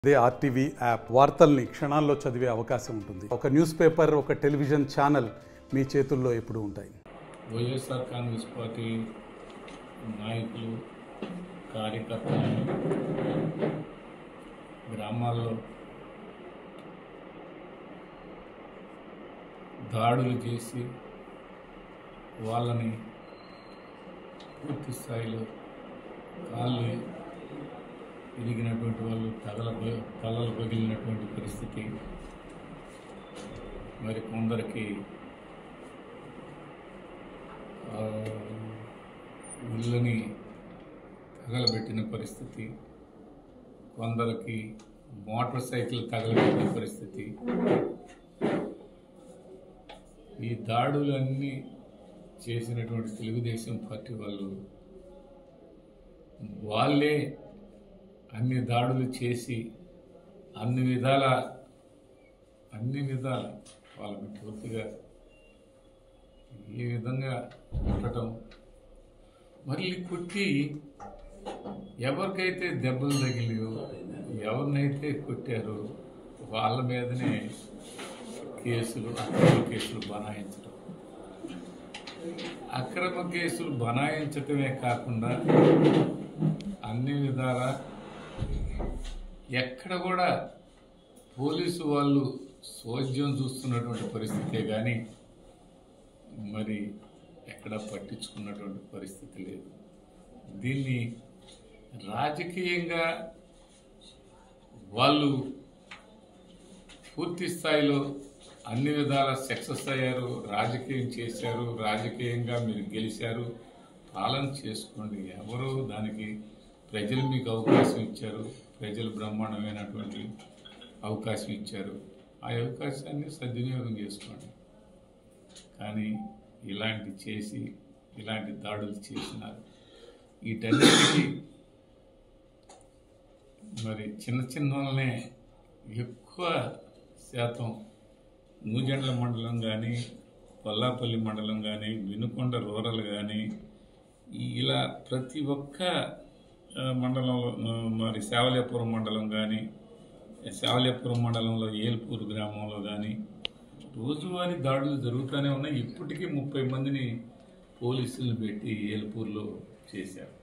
అదే RTV app వార్తల్ని క్షణాల్లో చదివే అవకాశం ఉంటుంది ఒక న్యూస్ పేపర్ ఒక టెలివిజన్ ఛానల్ మీ చేతుల్లో ఎప్పుడూ ఉంటాయి వైఎస్ఆర్ కాంగ్రెస్ పార్టీ నాయకులు కార్యకర్తలు గ్రామాల్లో దాడులు చేసి వాళ్ళని పూర్తి స్థాయిలో కాళ్ళు ఇరిగినటువంటి వాళ్ళు తగల తలలు పగిలినటువంటి పరిస్థితి మరి కొందరికి ఆ, ఇళ్ళని తగలబెట్టిన పరిస్థితి కొందరికి మోటార్ సైకిల్ తగలబెట్టిన పరిస్థితి ఈ దాడులన్నీ చేసినటువంటి తెలుగుదేశం పార్టీ వాళ్ళు వాళ్ళే అన్ని దాడులు చేసి అన్ని విధాల అన్ని విధాల వాళ్ళని పూర్తిగా ఈ విధంగా కొట్టడం మళ్ళీ కొట్టి ఎవరికైతే దెబ్బలు తగిలియో ఎవరినైతే కొట్టారో వాళ్ళ మీదనే కేసులు అక్రమ కేసులు బనాయించడం అక్రమ కేసులు బనాయించటమే కాకుండా అన్ని విధాల ఎక్కడ కూడా పోలీసు వాళ్ళు సోద్యం చూస్తున్నటువంటి పరిస్థితే కానీ మరి ఎక్కడ పట్టించుకున్నటువంటి పరిస్థితి లేదు దీన్ని రాజకీయంగా వాళ్ళు పూర్తి స్థాయిలో అన్ని విధాల సక్సెస్ అయ్యారు రాజకీయం చేశారు రాజకీయంగా మీరు గెలిచారు పాలన చేసుకోండి ఎవరు దానికి ప్రజలు మీకు అవకాశం ఇచ్చారు ప్రజలు బ్రహ్మాండమైనటువంటి అవకాశం ఇచ్చారు ఆ అవకాశాన్ని సద్వినియోగం చేసుకోండి కానీ ఇలాంటి చేసి ఇలాంటి దాడులు చేసినారు వీటన్నిటికీ మరి చిన్న చిన్న వాళ్ళనే ఎక్కువ శాతం నూజెండ్ల మండలం కానీ కొల్లాపల్లి మండలం కానీ వినుకొండ రూరల్ కానీ ఇలా ప్రతి ఒక్క ఆ, మండలంలో ఆ, మరి శావల్యాపురం మండలం కానీ శావల్యాపురం మండలంలో ఏల్పూర్ గ్రామంలో కానీ రోజువారీ దాడులు జరుగుతూనే ఉన్నాయి ఇప్పటికీ ముప్పై మందిని పోలీసులు పెట్టి ఏల్పూర్లో చేశారు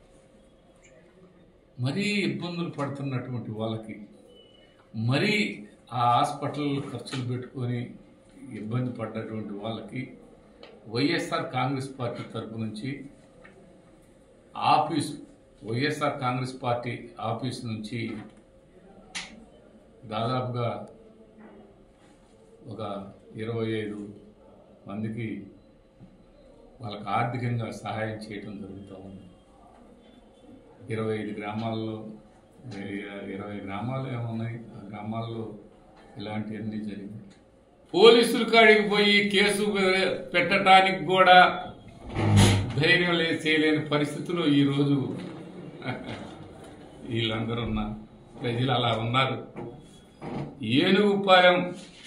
మరీ ఇబ్బందులు పడుతున్నటువంటి వాళ్ళకి మరీ ఆ హాస్పిటల్ ఖర్చులు పెట్టుకొని ఇబ్బంది పడ్డటువంటి వాళ్ళకి వైఎస్ఆర్ కాంగ్రెస్ పార్టీ తరపు నుంచి office YSR Congress party office నుంచి దాదాపుగా ఒక ఇరవై ఐదు మందికి వాళ్ళకి ఆర్థికంగా సహాయం చేయడం జరుగుతూ ఉంది ఇరవై ఐదు గ్రామాల్లో ఇ- ఇరవై గ్రామాలు ఏమున్నాయి ఆ గ్రామాల్లో ఇలాంటివన్నీ జరిగింది పోలీసుల కాడికి పోయి కేసు పె- పెట్టడానికి కూడా ధైర్యం లే చేయలేని పరిస్థితిలో ఈరోజు వీళ్ళందరూ ఉన్న ప్రజలు అలా ఉన్నారు ఏనుగుపాలెం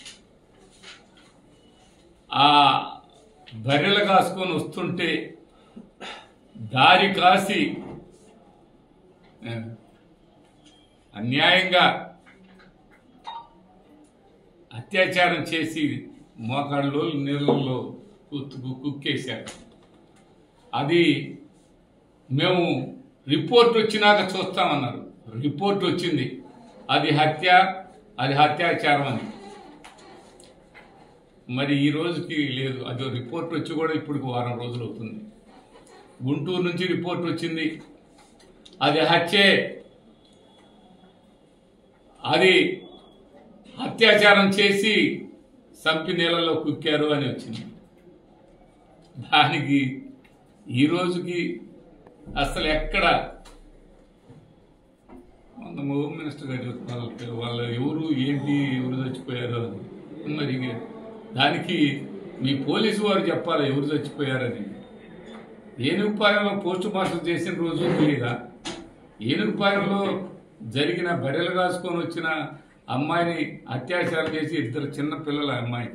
ఆ బర్రెలు కాసుకొని వస్తుంటే దారి కాసి ఆ, అన్యాయంగా అత్యాచారం చేసి మోకాళ్ళు నీళ్ళల్లో కుక్కు కుక్కేశారు అది మేము రిపోర్ట్ వచ్చినాక చూస్తామన్నారు రిపోర్ట్ వచ్చింది అది హత్య అది హత్యాచారం అని మరి ఈ రోజుకి లేదు అది రిపోర్ట్ వచ్చి కూడా ఇప్పటికి వారం రోజులు అవుతుంది గుంటూరు నుంచి రిపోర్ట్ వచ్చింది అది హత్యే అది అత్యాచారం చేసి సంపి నీళ్ళలో కుక్కారు అని వచ్చింది దానికి ఈ రోజుకి అసలు ఎక్కడ మొన్న హోమ్ మినిస్టర్ గారు చెప్తున్నారు వాళ్ళు ఎవరు ఏంటి ఎవరు చచ్చిపోయారు అని మరి ఇక దానికి మీ పోలీసు వారు చెప్పాలి ఎవరు చచ్చిపోయారని ఏనుగుపాలెంలో పోస్ట్ మాస్టర్ చేసిన రోజు తెలీదా ఏనుగుపాలెంలో జరిగిన బర్రెలు కాసుకొని వచ్చిన అమ్మాయిని అత్యాచారం చేసి ఇద్దరు చిన్న పిల్లల అమ్మాయిని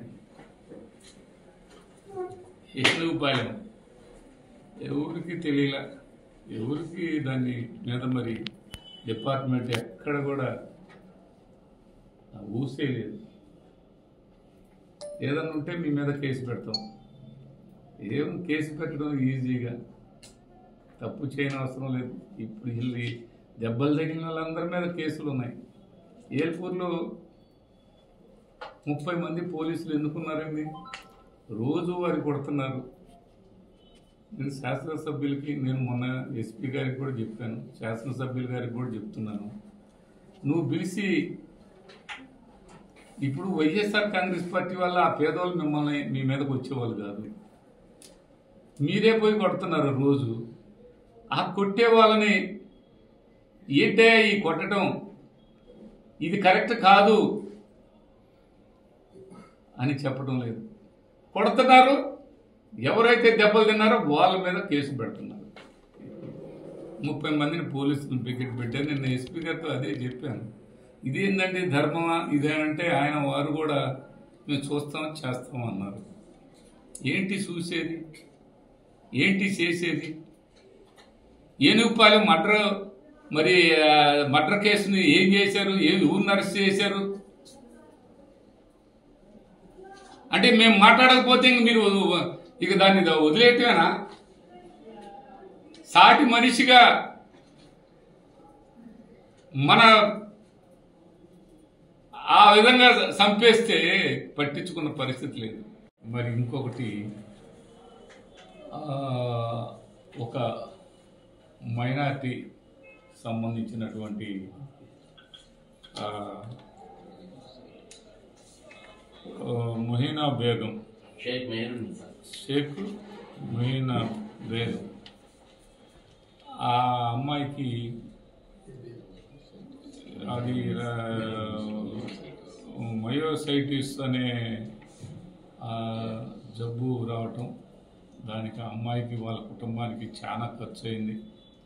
ఏనుగుపాలెం ఎవరికి తెలియలా ఎవరికి దాన్ని మీద మరి డిపార్ట్మెంట్ ఎక్కడ కూడా ఊసే లేదు ఏదన్నా ఉంటే మీ మీద కేసు పెడతాం ఏం కేసు పెట్టడం ఈజీగా తప్పు చేయని అవసరం లేదు ఇప్పుడు వీళ్ళు ఈ దెబ్బలు తగిలిన వాళ్ళందరి మీద కేసులు ఉన్నాయి ఏల్పూర్లో ముప్పై మంది పోలీసులు ఎందుకున్నారండి రోజు వారి కొడుతున్నారు నేను శాసనసభ్యులకి నేను మొన్న ఎస్పీ గారికి కూడా చెప్పాను శాసనసభ్యుల గారికి కూడా చెప్తున్నాను నువ్వు పిలిచి ఇప్పుడు వైఎస్ఆర్ కాంగ్రెస్ పార్టీ వల్ల ఆ పేదవాళ్ళు మిమ్మల్ని మీ మీదకి వచ్చేవాళ్ళు కాదు మీరే పోయి కొడుతున్నారు రోజు ఆ కొట్టే వాళ్ళని ఏంటే ఈ కొట్టడం ఇది కరెక్ట్ కాదు అని చెప్పడం లేదు కొడుతున్నారు ఎవరైతే దెబ్బలు తిన్నారో వాళ్ళ మీద కేసు పెడుతున్నారు ముప్పై మందిని పోలీసులు పికెట్ పెట్టారు నిన్న ఎస్పీ గారితో అదే చెప్పాను ఇదేంటంటే ధర్మమా ఇదేనంటే ఆయన వారు కూడా మేము చూస్తాం చేస్తాం అన్నారు ఏంటి చూసేది ఏంటి చేసేది ఏనుగుపాలెం మర్డర్ మరి ఆ, మర్డర్ కేసుని ఏం చేశారు ఏం ఊరిని అరెస్ట్ చేశారు అంటే మేము మాట్లాడకపోతే ఇంక మీరు ఇక దాన్ని వదిలేయటమేనా సాటి మనిషిగా మన ఆ విధంగా చంపేస్తే పట్టించుకున్న పరిస్థితి లేదు మరి ఇంకొకటి ఆ, ఒక మైనార్టీ సంబంధించినటువంటి ఆ, ఆ, మొహీనా బేగం షేక్ మెహరూన్ సార్ షేక్ మొహీనా బేగం ఆ అమ్మాయికి అది ఆ, మయోసైటిస్ అనే ఆ, జబ్బు రావటం దానికి ఆ అమ్మాయికి వాళ్ళ కుటుంబానికి చాలా ఖర్చు అయింది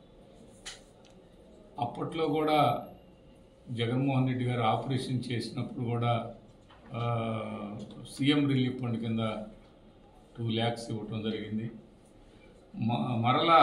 అప్పట్లో కూడా జగన్మోహన్ రెడ్డి గారు ఆపరేషన్ చేసినప్పుడు కూడా ఆ, సీఎం రిలీఫ్ ఫండ్ కింద టూ ల్యాక్స్ ఇవ్వటం జరిగింది మ- మరలా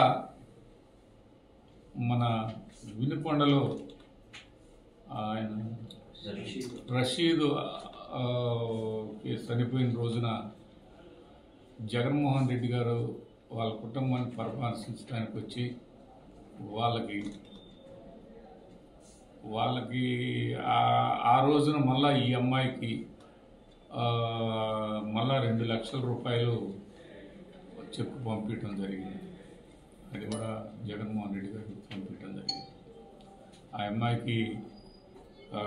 మన వినుకొండలో ఆయన రషీద్ ఆ, కి చనిపోయిన రోజున జగన్మోహన్ రెడ్డి గారు వాళ్ళ కుటుంబాన్ని పరామర్శించడానికి వచ్చి వాళ్ళకి వాళ్ళకి ఆ- ఆ రోజున మళ్ళా ఈ అమ్మాయికి ఆ, మళ్ళా రెండు లక్షల రూపాయలు చెక్ పంపించడం జరిగింది అది కూడా జగన్మోహన్ రెడ్డి గారికి పంపించడం జరిగింది ఆ అమ్మాయికి ఆ,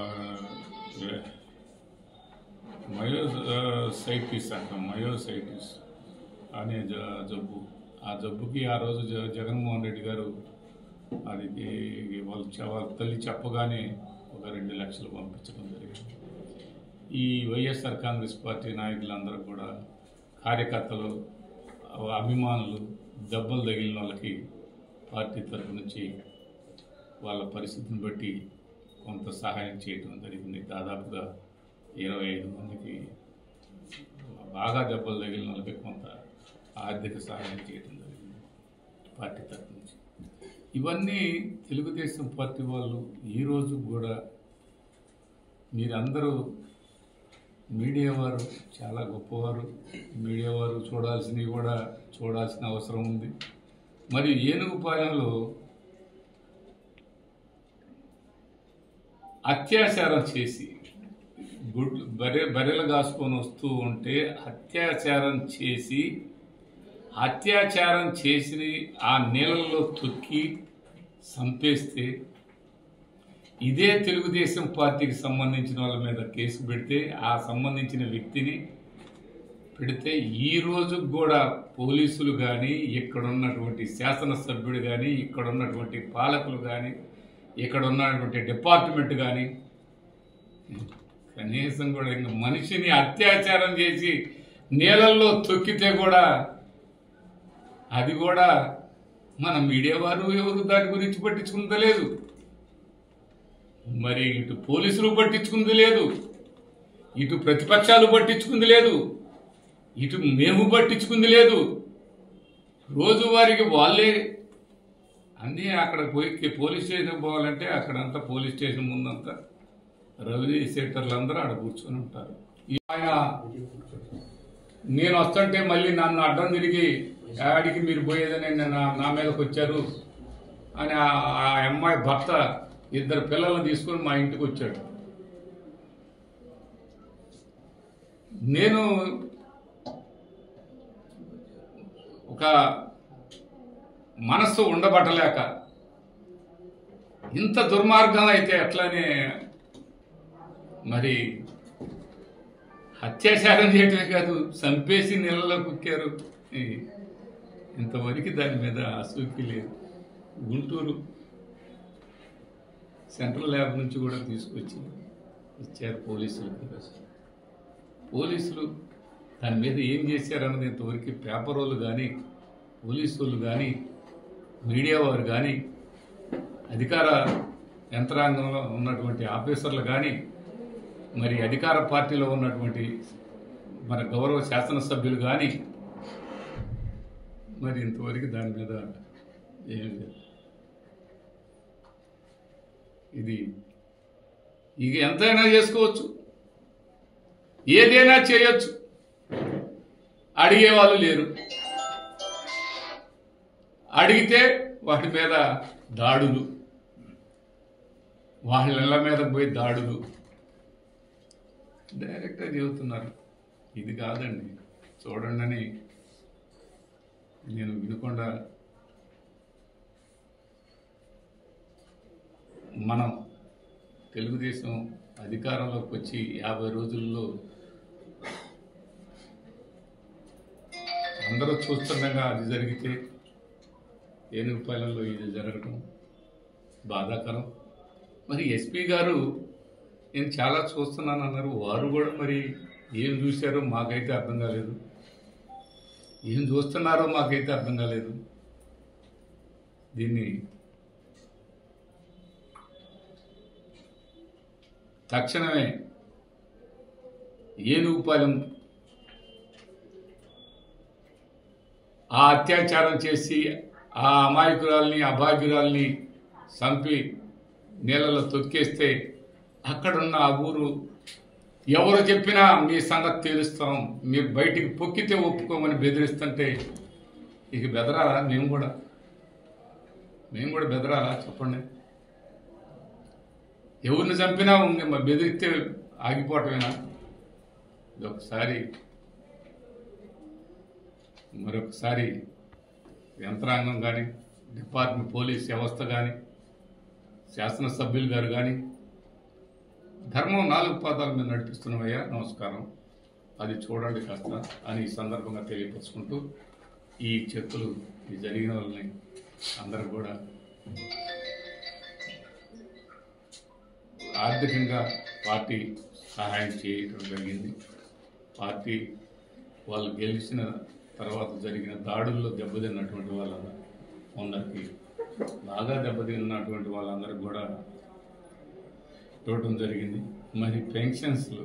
మయోసైటిస్ అంటాం మయోసైటిస్ అనే జ- జబ్బు ఆ జబ్బుకి ఆ రోజు జ- జగన్మోహన్ రెడ్డి గారు అది ఈ- వాళ్ళ చె- వాళ్ళ తల్లి చెప్పగానే ఒక రెండు లక్షలు పంపించడం జరిగింది ఈ వైఎస్ఆర్ కాంగ్రెస్ పార్టీ నాయకులందరూ కూడా కార్యకర్తలు అభిమానులు దెబ్బలు తగిలిన వాళ్ళకి పార్టీ తరఫు నుంచి వాళ్ళ పరిస్థితిని బట్టి కొంత సహాయం చేయడం జరిగింది దాదాపుగా ఇరవై ఐదు మందికి బాగా దెబ్బలు తగిలిన వాళ్ళకి కొంత ఆర్థిక సహాయం చేయడం జరిగింది పార్టీ తరఫు నుంచి ఇవన్నీ తెలుగుదేశం పార్టీ వాళ్ళు ఈరోజు కూడా మీరందరూ మీడియా వారు చాలా గొప్పవారు మీడియా వారు చూడాల్సినవి కూడా చూడాల్సిన అవసరం ఉంది మరి ఏనుగుపాలెంలో అత్యాచారం చేసి గుడ్ బర్రె బర్రెలు కాసుకొని వస్తూ ఉంటే అత్యాచారం చేసి అత్యాచారం చేసి ఆ నీళ్ళల్లో తొక్కి చంపేస్తే ఇదే తెలుగుదేశం పార్టీకి సంబంధించిన వాళ్ళ మీద కేసు పెడితే ఆ సంబంధించిన వ్యక్తిని పెడితే ఈ రోజు కూడా పోలీసులు కానీ ఇక్కడ ఉన్నటువంటి శాసనసభ్యుడు కానీ ఇక్కడ ఉన్నటువంటి పాలకులు కానీ ఇక్కడ ఉన్నటువంటి డిపార్ట్మెంట్ కానీ కనీసం కూడా ఇంక మనిషిని అత్యాచారం చేసి నీళ్ళల్లో తొక్కితే కూడా అది కూడా మన మీడియా వారు ఎవరు దాని గురించి పట్టించుకుంటలేదు లేదు మరి ఇటు పోలీసులు పట్టించుకుంది లేదు ఇటు ప్రతిపక్షాలు పట్టించుకుంది లేదు ఇటు మేము పట్టించుకుంది లేదు రోజువారికి వాళ్ళే అన్నీ అక్కడ పోయి పోలీస్ స్టేషన్ పోవాలంటే అక్కడంతా పోలీస్ స్టేషన్ ముందంతా రవి సెక్టర్లు అందరూ ఆడ కూర్చొని ఉంటారు ఈ ఆయన నేను వస్తుంటే మళ్ళీ నన్ను అడ్డం తిరిగి ఆడికి మీరు పోయేదని నా నా మీదకి వచ్చారు అని ఆ- ఆ అమ్మాయి భర్త ఇద్దరు పిల్లల్ని తీసుకొని మా ఇంటికి వచ్చాడు నేను ఒక మనస్సు ఉండబట్టలేక ఇంత దుర్మార్గం అయితే ఎట్లనే మరి అత్యాచారం చేయటమే కాదు చంపేసి నీళ్ళలో కుక్కారు ఈ- ఇంతవరకు దాని మీద అసూకి లేదు గుంటూరు సెంట్రల్ ల్యాబ్ నుంచి కూడా తీసుకొచ్చి ఇచ్చారు పోలీసులకు పోలీసులు దాని మీద ఏం చేశారన్నది ఇంతవరకు పేపర్ వాళ్ళు కానీ పోలీసు వాళ్ళు కానీ మీడియా వారు కానీ అధికార యంత్రాంగంలో ఉన్నటువంటి ఆఫీసర్లు కానీ మరి అధికార పార్టీలో ఉన్నటువంటి మన గౌరవ శాసనసభ్యులు కానీ మరి ఇంతవరకు దాని మీద ఏం లేదు ఇది ఇక ఎంతైనా చేసుకోవచ్చు ఏదైనా చేయొచ్చు అడిగే వాళ్ళు లేరు అడిగితే వాటి మీద దాడులు వాళ్ళ ఇళ్ళ మీద పోయి దాడులు డైరెక్ట్గా చెబుతున్నారు ఇది కాదండి చూడండి అని నేను వినకుండా మనం తెలుగుదేశం అధికారంలోకి వచ్చి యాభై రోజుల్లో అందరూ చూస్తుండగా అది జరిగితే ఏనుగుపాలెంలో ఇది జరగటం బాధాకరం మరి ఎస్పీ గారు నేను చాలా చూస్తున్నాను అన్నారు వారు కూడా మరి ఏం చూశారో మాకైతే అర్థం కాలేదు ఏం చూస్తున్నారో మాకైతే అర్థం కాలేదు దీన్ని తక్షణమే ఏనుగుపాలెం ఆ అత్యాచారం చేసి ఆ అమాయకురాల్ని అభాగ్యురాల్ని చంపి నీళ్ళలో తొక్కేస్తే అక్కడున్న ఆ ఊరు ఎవరు చెప్పినా మీ సంగతి తేలుస్తాం మీరు బయటికి పొక్కితే ఒప్పుకోమని బెదిరిస్తుంటే ఇక బెదరాలా మేము కూడా మేము కూడా బెదరాలా చెప్పండి ఎవరిని చంపినా ఇంక మరి బెదిరిస్తే ఆగిపోవటమేనా ఇది ఒకసారి మరొకసారి యంత్రాంగం కానీ డిపార్ట్మెంట్ పోలీస్ వ్యవస్థ కానీ శాసనసభ్యులు గారు కానీ ధర్మం నాలుగు పాదాల మీద నడిపిస్తున్నామయ్యా నమస్కారం అది చూడండి కాస్త అని ఈ సందర్భంగా తెలియపరుచుకుంటూ ఈ చెక్కులు ఈ జరిగిన వాళ్ళని అందరూ కూడా ఆర్థికంగా పార్టీ సహాయం చేయడం జరిగింది పార్టీ వాళ్ళు గెలిచిన తర్వాత జరిగిన దాడుల్లో దెబ్బతిన్నటువంటి వాళ్ళందరూ కొందరికి బాగా దెబ్బతిన్నటువంటి వాళ్ళందరికీ కూడా ఇవ్వటం జరిగింది మరి పెన్షన్స్లు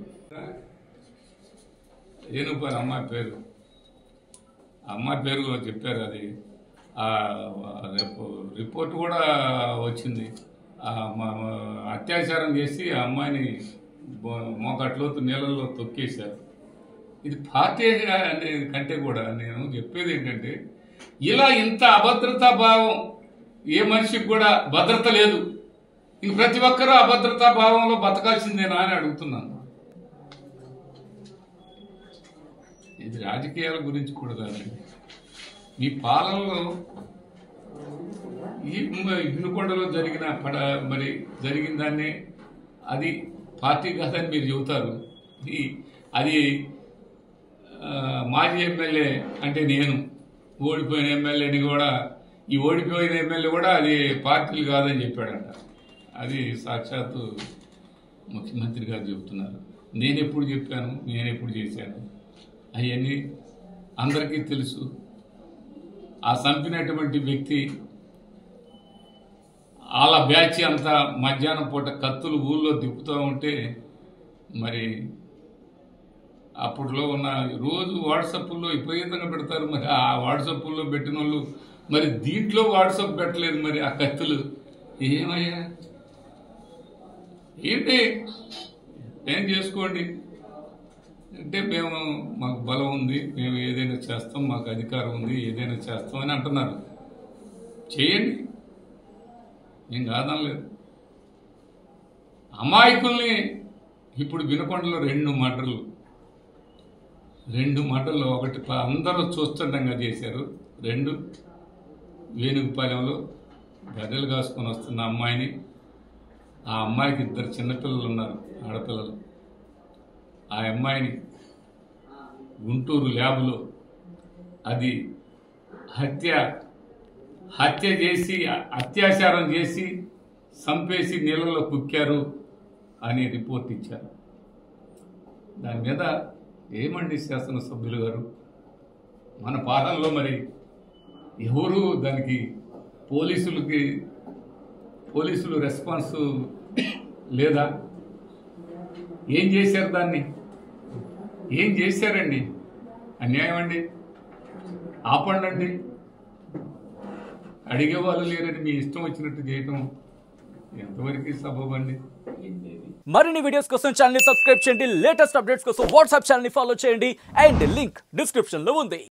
ఏనుపాలి అమ్మాయి పేరు అమ్మాయి పేరు కూడా చెప్పారు అది ఆ రేపు రిపోర్ట్ కూడా వచ్చింది ఆ మా- మా అత్యాచారం చేసి ఆ అమ్మాయిని బో- మోకట్లోతు నీళ్ళల్లో తొక్కేశారు ఇది పార్టీ అనే కంటే కూడా నేను చెప్పేది ఏంటంటే ఇలా ఇంత అభద్రతా భావం ఏ మనిషికి కూడా భద్రత లేదు ఇంక ప్రతి ఒక్కరూ అభద్రతా భావంలో బతకాల్సిందేనా అని అడుగుతున్నాను ఇది రాజకీయాల గురించి కూడా కాదండి ఈ పాలనలో ఈ వినుకొండలో జరిగిన పడ మరి జరిగిన దాన్ని అది పార్టీ కాదని మీరు చెబుతారు ఈ అది ఆ, మాజీ ఎమ్మెల్యే అంటే నేను ఓడిపోయిన ఎమ్మెల్యేని కూడా ఈ ఓడిపోయిన ఎమ్మెల్యే కూడా అది పార్టీలు కాదని చెప్పాడంట అది సాక్షాత్తు ముఖ్యమంత్రి గారు చెబుతున్నారు నేను ఎప్పుడు చెప్పాను నేను ఎప్పుడు చేశాను అవన్నీ అందరికీ తెలుసు ఆ చంపినటువంటి వ్యక్తి వాళ్ళ బ్యాచ్ అంతా మధ్యాహ్నం పూట కత్తులు ఊళ్ళో దిప్పుతూ ఉంటే మరి అప్పట్లో ఉన్న రోజు వాట్సాప్లో విపరీతంగా పెడతారు మరి ఆ వాట్సాప్లో పెట్టిన వాళ్ళు మరి దీంట్లో వాట్సాప్ పెట్టలేదు మరి ఆ కత్తులు ఏమయ్యా ఏంటి ఏం చేసుకోండి అంటే మేము మాకు బలం ఉంది మేము ఏదైనా చేస్తాం మాకు అధికారం ఉంది ఏదైనా చేస్తాం అని అంటున్నారు చేయండి నేను కాదనలేదు అమాయకుల్ని ఇప్పుడు వినకొండలో రెండు మటర్లు రెండు మటర్లు ఒకటి ప- అందరూ చూస్తుండగా చేశారు రెండు వేణుగుపాలెంలో గడ్డలు కాసుకొని వస్తున్న అమ్మాయిని ఆ అమ్మాయికి ఇద్దరు చిన్నపిల్లలు ఉన్నారు ఆడపిల్లలు ఆ అమ్మాయిని గుంటూరు ల్యాబ్లో అది హత్య హత్య చేసి అత్యాచారం చేసి చంపేసి నీళ్ళలో కుక్కారు అని రిపోర్ట్ ఇచ్చారు దాని మీద ఏమండి శాసనసభ్యులు గారు మన పాలనలో మరి ఎవరు దానికి పోలీసులకి పోలీసులు రెస్పాన్స్ లేదా ఏం చేశారు దాన్ని ఏం చేశారండి అన్యాయం అండి ఆపండి అండి అడిగే వాళ్ళు లేరని మీ ఇష్టం వచ్చినట్టు చేయటం ఎంతవరకు సబబండి మరిన్ని వీడియోస్ కోసం ఛానల్ ని సబ్స్క్రైబ్ చేయండి లేటెస్ట్ అప్డేట్స్ కోసం వాట్సాప్ ఛానల్ ని ఫాలో చేయండి అండ్ లింక్ డిస్క్రిప్షన్ లో ఉంది